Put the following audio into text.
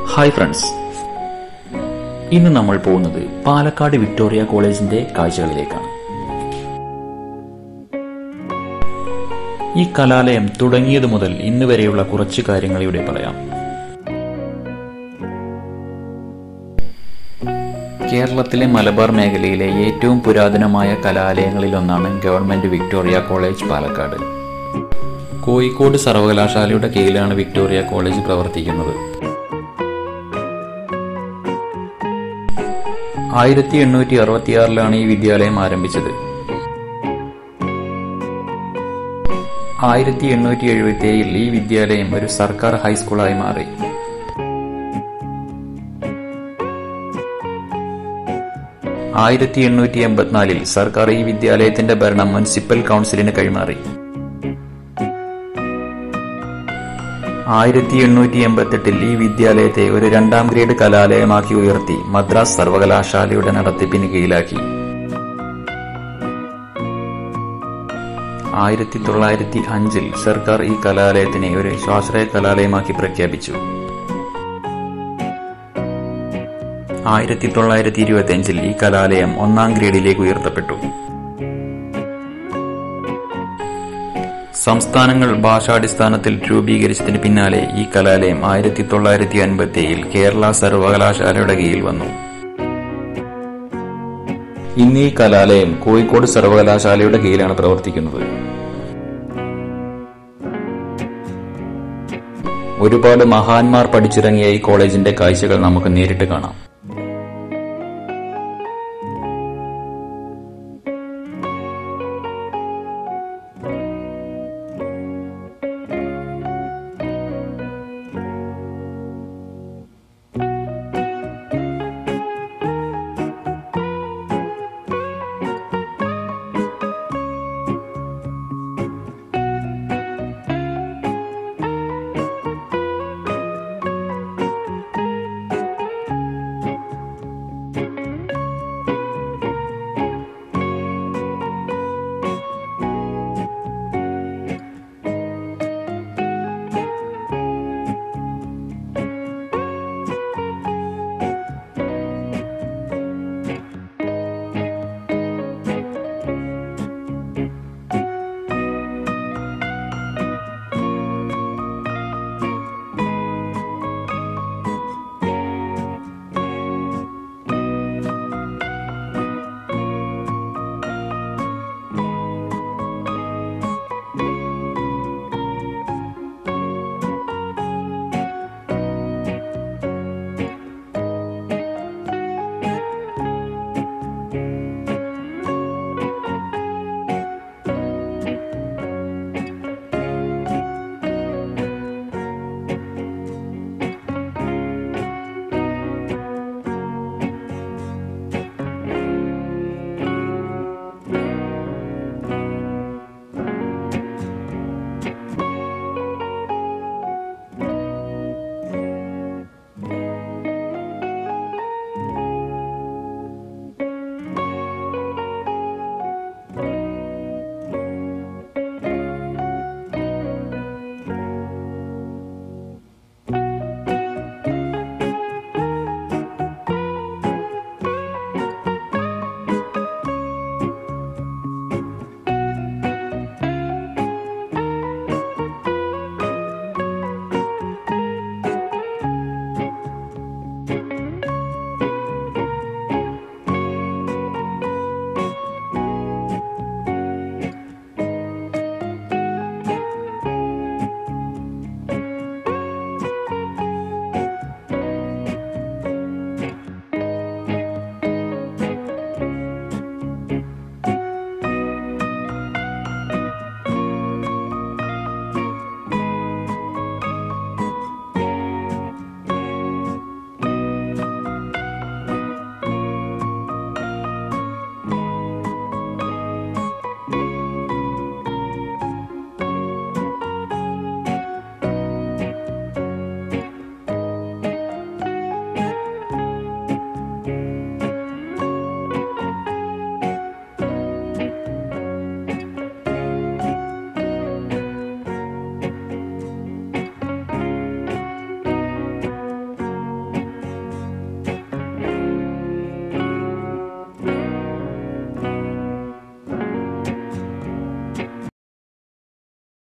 hi friends ഇന്ന് നമ്മൾ പോകുന്നത് പാലക്കാട് വിക്ടോറിയ കോളേജിന്റെ കാഴ്ചകളിലേക്കാണ് ഈ കലാലയം തുടങ്ങിയത് മുതൽ ഇന്ന് വരെയുള്ള കുറച്ച് കാര്യങ്ങൾ ഇവിടെ പറയാം കേരളത്തിലെ മലബാർ മേഖലയിലെ ഏറ്റവും പുരാതനമായ കലാലയങ്ങളിലൊന്നാണ് government Victoria college Palakkad Kozhikode സർവകലാശാലയുടെ കീഴിലാണ് വിക്ടോറിയ കോളേജ് പ്രവർത്തിക്കുന്നത് ആയിരത്തി എണ്ണൂറ്റി അറുപത്തിയാറിലാണ് ഈ വിദ്യാലയം ആരംഭിച്ചത് ആയിരത്തി എണ്ണൂറ്റി എഴുപത്തി ഏഴിൽ ഈ വിദ്യാലയം ഒരു സർക്കാർ ഹൈസ്കൂളായി മാറി ആയിരത്തി എണ്ണൂറ്റി എൺപത്തിനാലിൽ സർക്കാർ ഈ വിദ്യാലയത്തിന്റെ ഭരണം മുനിസിപ്പൽ കൗൺസിലിന് കൈമാറി ആയിരത്തി എണ്ണൂറ്റി എൺപത്തെട്ടിൽ ഈ വിദ്യാലയത്തെ ഒരു രണ്ടാം ഗ്രേഡ് കലാലയമാക്കി ഉയർത്തി മദ്രാസ് സർവകലാശാലയുടെ നടത്തിപ്പിന് കീഴിലാക്കി ആയിരത്തി തൊള്ളായിരത്തി അഞ്ചിൽ സർക്കാർ ഈ കലാലയത്തിനെ ഒരു സ്വാശ്രയ കലാലയമാക്കി പ്രഖ്യാപിച്ചു ആയിരത്തി തൊള്ളായിരത്തി ഇരുപത്തി അഞ്ചിൽ ഈ കലാലയം ഒന്നാം ഗ്രേഡിലേക്ക് ഉയർത്തപ്പെട്ടു സംസ്ഥാനങ്ങൾ ഭാഷാടിസ്ഥാനത്തിൽ രൂപീകരിച്ചതിന് പിന്നാലെ ഈ കലാലയം ആയിരത്തി തൊള്ളായിരത്തി അൻപത്തി ഏഴിൽ കേരള സർവകലാശാലയുടെ കീഴിൽ വന്നു ഇന്ന് ഈ കലാലയം കോഴിക്കോട് സർവകലാശാലയുടെ കീഴിലാണ് പ്രവർത്തിക്കുന്നത് ഒരുപാട് മഹാന്മാർ പഠിച്ചിറങ്ങിയ ഈ കോളേജിന്റെ കാഴ്ചകൾ നമുക്ക് നേരിട്ട് കാണാം